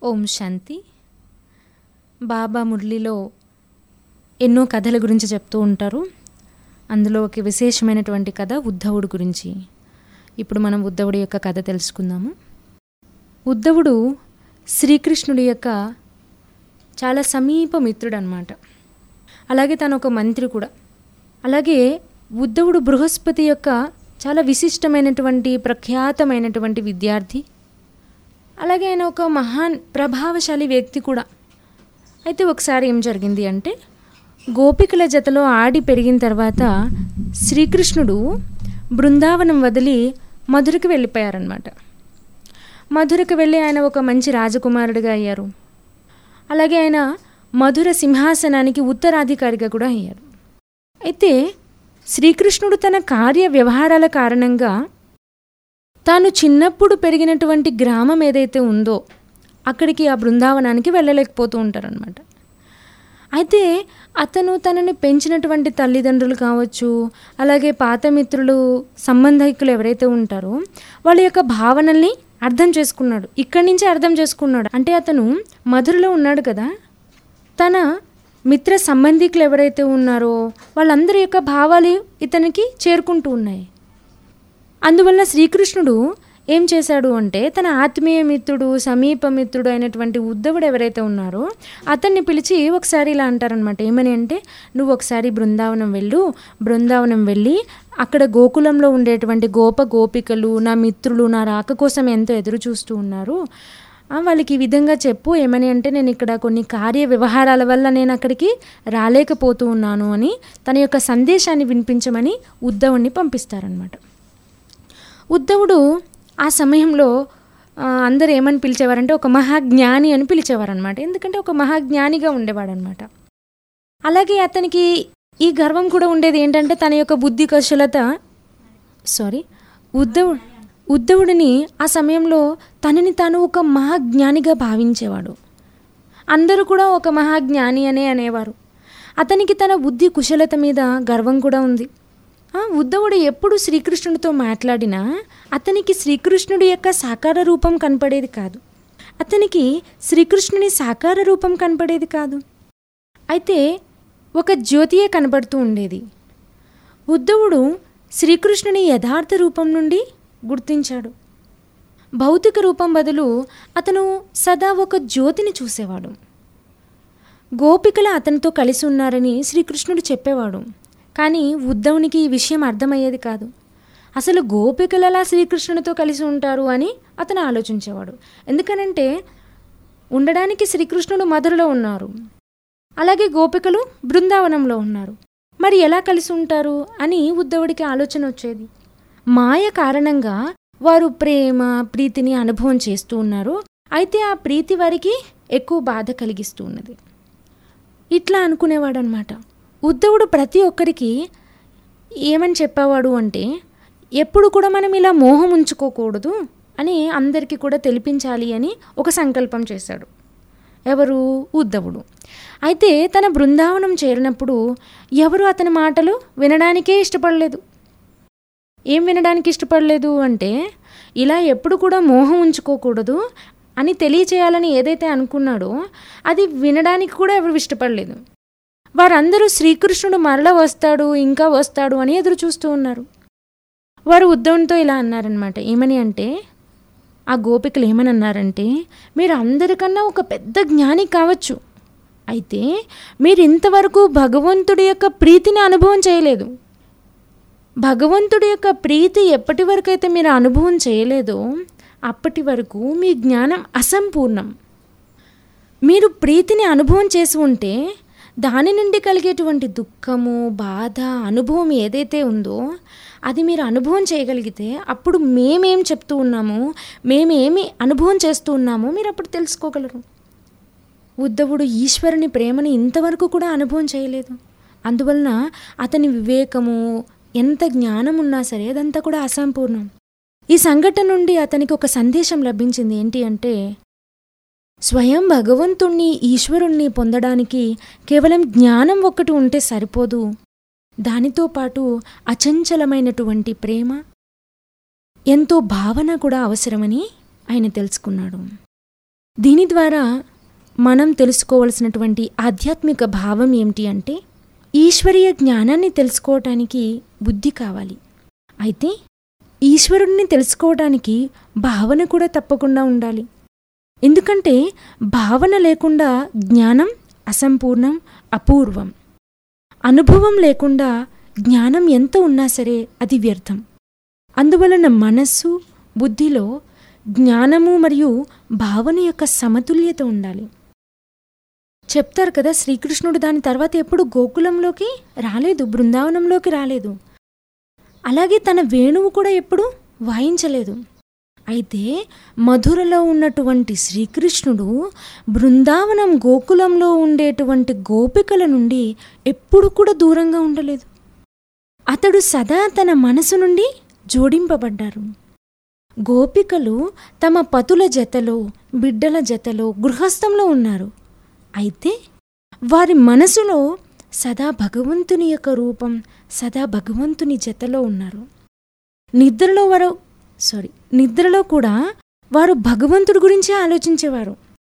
ఓం శాంతి బాబా మురళిలో ఎన్నో కథల గురించి చెప్తూ ఉంటారు అందులో ఒక విశేషమైనటువంటి కథ ఉద్ధవుడు గురించి ఇప్పుడు మనం ఉద్ధవుడి యొక్క కథ తెలుసుకుందాము ఉద్ధవుడు శ్రీకృష్ణుడి యొక్క చాలా సమీప మిత్రుడు అనమాట అలాగే తను ఒక మంత్రి కూడా అలాగే ఉద్ధవుడు బృహస్పతి యొక్క చాలా విశిష్టమైనటువంటి ప్రఖ్యాతమైనటువంటి విద్యార్థి అలాగే ఆయన ఒక మహాన్ ప్రభావశాలి వ్యక్తి కూడా అయితే ఒకసారి ఏం జరిగింది అంటే గోపికల జతలో ఆడి పెరిగిన తర్వాత శ్రీకృష్ణుడు బృందావనం వదిలి మధురకు వెళ్ళిపోయారనమాట మధురకు వెళ్ళి ఆయన ఒక మంచి రాజకుమారుడిగా అయ్యారు అలాగే ఆయన మధుర సింహాసనానికి ఉత్తరాధికారిగా కూడా అయ్యారు అయితే శ్రీకృష్ణుడు తన కార్య వ్యవహారాల కారణంగా తాను చిన్నప్పుడు పెరిగినటువంటి గ్రామం ఏదైతే ఉందో అక్కడికి ఆ బృందావనానికి వెళ్ళలేకపోతూ ఉంటారనమాట అయితే అతను తనని పెంచినటువంటి తల్లిదండ్రులు కావచ్చు అలాగే పాత మిత్రులు సంబంధికులు ఎవరైతే ఉంటారో వాళ్ళ యొక్క భావనల్ని అర్థం చేసుకున్నాడు ఇక్కడి నుంచే అర్థం చేసుకున్నాడు అంటే అతను మధురలో ఉన్నాడు కదా తన మిత్ర సంబంధికులు ఎవరైతే ఉన్నారో వాళ్ళందరి యొక్క భావాలు ఇతనికి చేరుకుంటూ ఉన్నాయి అందువల్ల శ్రీకృష్ణుడు ఏం చేశాడు అంటే తన ఆత్మీయ మిత్రుడు సమీప మిత్రుడు అయినటువంటి ఉద్ధవుడు ఎవరైతే ఉన్నారో అతన్ని పిలిచి ఒకసారి ఇలా అంటారనమాట ఏమని అంటే నువ్వు ఒకసారి బృందావనం వెళ్ళు బృందావనం వెళ్ళి అక్కడ గోకులంలో ఉండేటువంటి గోప గోపికలు నా మిత్రులు నా రాక కోసం ఎంతో ఎదురు చూస్తూ ఉన్నారు ఆ, వాళ్ళకి ఈ విధంగా చెప్పు ఏమని అంటే నేను ఇక్కడ కొన్ని కార్య వ్యవహారాల వల్ల నేను అక్కడికి రాలేకపోతూ ఉన్నాను అని తన యొక్క సందేశాన్ని వినిపించమని ఉద్ధవుణ్ణి పంపిస్తారనమాట ఉద్ధవుడు ఆ సమయంలో ఆ, అందరూ ఏమని పిలిచేవారంటే ఒక మహాజ్ఞాని అని పిలిచేవారనమాట ఎందుకంటే ఒక మహాజ్ఞానిగా ఉండేవాడనమాట అలాగే అతనికి ఈ గర్వం కూడా ఉండేది ఏంటంటే తన యొక్క బుద్ధి కౌశలత సారీ ఉద్ధవుడు ఉద్ధవుడిని ఆ సమయంలో తనని తాను ఒక మహాజ్ఞానిగా భావించేవాడు అందరూ కూడా ఒక మహాజ్ఞాని అనే అనేవారు అతనికి తన బుద్ధి కుశలత మీద గర్వం కూడా ఉంది ఆ, ఉద్ధవుడు ఎప్పుడు శ్రీకృష్ణుడితో మాట్లాడినా అతనికి శ్రీకృష్ణుడి యొక్క సాకార రూపం కనపడేది కాదు అతనికి శ్రీకృష్ణుని సాకార రూపం కనపడేది కాదు అయితే ఒక జ్యోతియే కనపడుతూ ఉండేది ఉద్ధవుడు శ్రీకృష్ణుని యథార్థ రూపం నుండి గుర్తించాడు భౌతిక రూపం బదులు అతను సదా ఒక జ్యోతిని చూసేవాడు గోపికలు అతనితో కలిసి ఉన్నారని శ్రీకృష్ణుడు చెప్పేవాడు కానీ ఉద్ధవునికి ఈ విషయం అర్థమయ్యేది కాదు అసలు గోపికలు ఎలా శ్రీకృష్ణునితో కలిసి ఉంటారు అని అతను ఆలోచించేవాడు ఎందుకనంటే ఉండడానికి శ్రీకృష్ణుడు మధురలో ఉన్నారు అలాగే గోపికలు బృందావనంలో ఉన్నారు మరి ఎలా కలిసి ఉంటారు అని ఉద్ధవుడికి ఆలోచన వచ్చేది మాయ కారణంగా వారు ప్రేమ ప్రీతిని అనుభవం చేస్తూ ఉన్నారు అయితే ఆ ప్రీతి వారికి ఎక్కువ బాధ కలిగిస్తూ ఉన్నది ఇట్లా అనుకునేవాడు అనమాట ఉద్ధవుడు ప్రతి ఒక్కరికి ఏమని చెప్పేవాడు అంటే ఎప్పుడు కూడా మనం ఇలా మోహం ఉంచుకోకూడదు అని అందరికీ కూడా తెలిపించాలి అని ఒక సంకల్పం చేశాడు ఎవరు ఉద్ధవుడు అయితే తన బృందావనం చేరినప్పుడు ఎవరు అతని మాటలు వినడానికే ఇష్టపడలేదు ఏం వినడానికి ఇష్టపడలేదు అంటే ఇలా ఎప్పుడు కూడా మోహం ఉంచుకోకూడదు అని తెలియచేయాలని ఏదైతే అనుకున్నాడో అది వినడానికి కూడా ఎవరు ఇష్టపడలేదు వారందరూ శ్రీకృష్ణుడు మరల వస్తాడు ఇంకా వస్తాడు అని ఎదురు చూస్తూ ఉన్నారు వారు ఉద్ధవునితో ఇలా అన్నారనమాట ఏమని అంటే ఆ గోపికలు ఏమని అన్నారంటే మీరు అందరికన్నా ఒక పెద్ద జ్ఞాని కావచ్చు అయితే మీరు ఇంతవరకు భగవంతుడి యొక్క ప్రీతిని అనుభవం చేయలేదు భగవంతుడి యొక్క ప్రీతి ఎప్పటి వరకు అయితే మీరు అనుభవం చేయలేదో అప్పటి వరకు మీ జ్ఞానం అసంపూర్ణం మీరు ప్రీతిని అనుభవం చేసి ఉంటే దాని నుండి కలిగేటువంటి దుఃఖము బాధ అనుభవం ఏదైతే ఉందో అది మీరు అనుభవం చేయగలిగితే అప్పుడు మేమేం చెప్తూ ఉన్నామో మేమేమి అనుభవం చేస్తూ ఉన్నామో మీరు అప్పుడు తెలుసుకోగలరు ఉద్ధవుడు ఈశ్వరుని ప్రేమని ఇంతవరకు కూడా అనుభవం చేయలేదు అందువలన అతని వివేకము ఎంత జ్ఞానం ఉన్నా సరే అదంతా కూడా అసంపూర్ణం ఈ సంఘటన నుండి అతనికి ఒక సందేశం లభించింది ఏంటి అంటే స్వయం భగవంతుణ్ణి ఈశ్వరుణ్ణి పొందడానికి కేవలం జ్ఞానం ఒక్కటి ఉంటే సరిపోదు దానితో పాటు అచంచలమైనటువంటి ప్రేమ ఎంతో భావన కూడా అవసరమని ఆయన తెలుసుకున్నాడు దీని ద్వారా మనం తెలుసుకోవలసినటువంటి ఆధ్యాత్మిక భావం ఏమిటి అంటే ఈశ్వరీయ జ్ఞానాన్ని తెలుసుకోవటానికి బుద్ధి కావాలి అయితే ఈశ్వరుణ్ణి తెలుసుకోవడానికి భావన కూడా తప్పకుండా ఉండాలి ఎందుకంటే భావన లేకుండా జ్ఞానం అసంపూర్ణం అపూర్వం అనుభవం లేకుండా జ్ఞానం ఎంత ఉన్నా సరే అది వ్యర్థం అందువలన మనస్సు బుద్ధిలో జ్ఞానము మరియు భావన యొక్క సమతుల్యత ఉండాలి చెప్తారు కదా శ్రీకృష్ణుడు దాని తర్వాత ఎప్పుడు గోకులంలోకి రాలేదు బృందావనంలోకి రాలేదు అలాగే తన వేణువు కూడా ఎప్పుడు వాయించలేదు అయితే మధురలో ఉన్నటువంటి శ్రీకృష్ణుడు బృందావనం గోకులంలో ఉండేటువంటి గోపికల నుండి ఎప్పుడు కూడా దూరంగా ఉండలేదు అతడు సదా తన మనసు నుండి జోడింపబడ్డారు గోపికలు తమ పతుల జతలో బిడ్డల జతలో గృహస్థంలో ఉన్నారు అయితే వారి మనసులో సదా భగవంతుని యొక్క రూపం సదా భగవంతుని జతలో ఉన్నారు నిద్రలో వారు సారీ నిద్రలో కూడా వారు భగవంతుడి గురించే ఆలోచించేవారు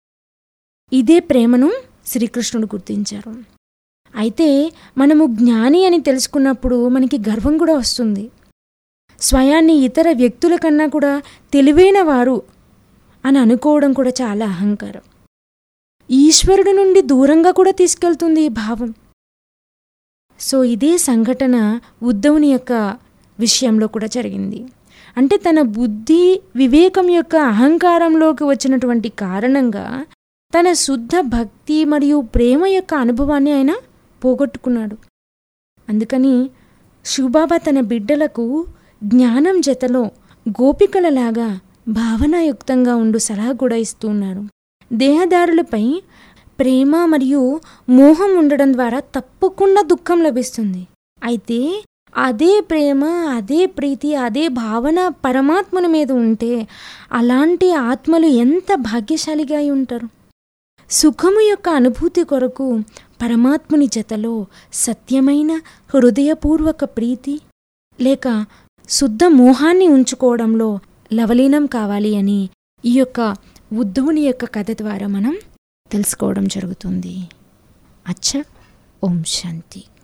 ఇదే ప్రేమను శ్రీకృష్ణుడు గుర్తించారు అయితే మనము జ్ఞాని అని తెలుసుకున్నప్పుడు మనకి గర్వం కూడా వస్తుంది స్వయాన్ని ఇతర వ్యక్తుల కన్నా కూడా తెలివైన వారు అని అనుకోవడం కూడా చాలా అహంకారం ఈశ్వరుడి నుండి దూరంగా కూడా తీసుకెళ్తుంది ఈ భావం సో ఇదే సంఘటన ఉద్ధవుని యొక్క విషయంలో కూడా జరిగింది అంటే తన బుద్ధి వివేకం యొక్క అహంకారంలోకి వచ్చినటువంటి కారణంగా తన శుద్ధ భక్తి మరియు ప్రేమ యొక్క అనుభవాన్ని ఆయన పోగొట్టుకున్నాడు అందుకని శివబాబా తన బిడ్డలకు జ్ఞానం జతలో గోపికలలాగా భావనాయుక్తంగా ఉండు సలహా కూడా ఇస్తూ ఉన్నారు దేహదారులపై ప్రేమ మరియు మోహం ఉండడం ద్వారా తప్పకుండా దుఃఖం లభిస్తుంది అయితే అదే ప్రేమ అదే ప్రీతి అదే భావన పరమాత్మని మీద ఉంటే అలాంటి ఆత్మలు ఎంత భాగ్యశాలిగా అయి ఉంటారు సుఖము యొక్క అనుభూతి కొరకు పరమాత్ముని జతలో సత్యమైన హృదయపూర్వక ప్రీతి లేక శుద్ధ మోహాన్ని ఉంచుకోవడంలో లవలీనం కావాలి అని ఈ యొక్క ఉద్ధవుని యొక్క కథ ద్వారా మనం తెలుసుకోవడం జరుగుతుంది అచ్చ ఓం శాంతి